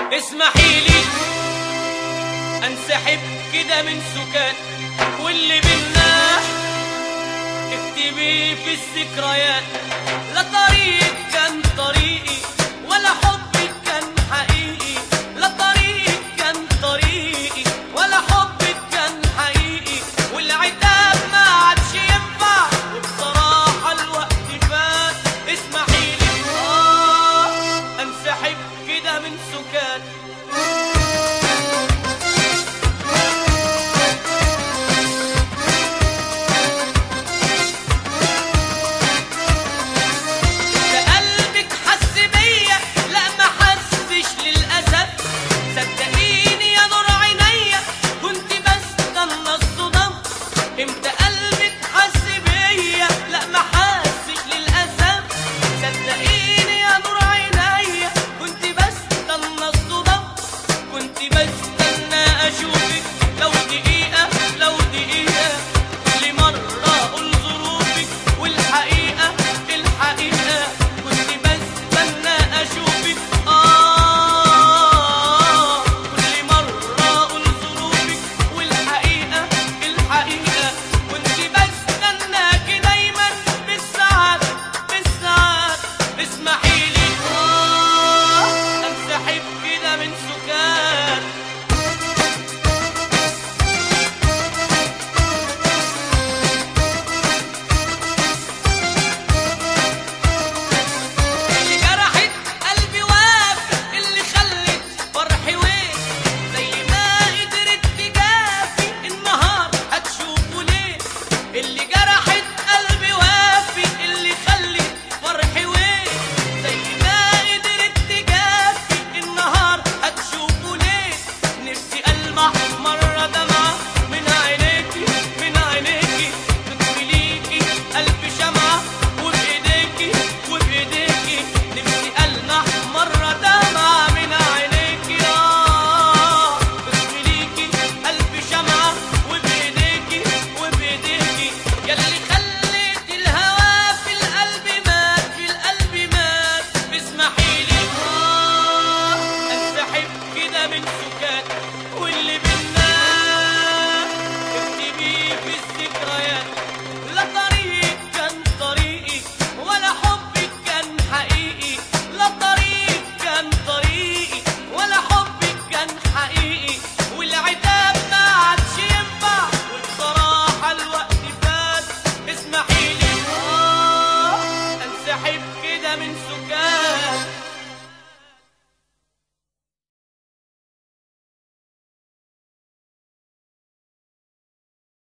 اسمحي لي انسحب كده من سكات واللي بينا اكتبي في الذكريات لا طريق كان طريقي ولا حبك كان حقيقي لا طريق كان طريقي ولا حبك كان حقيقي والعتاب ما عادش ينفع وبصراحة الوقت فات اسمحي لي اه انسحب كده من سكات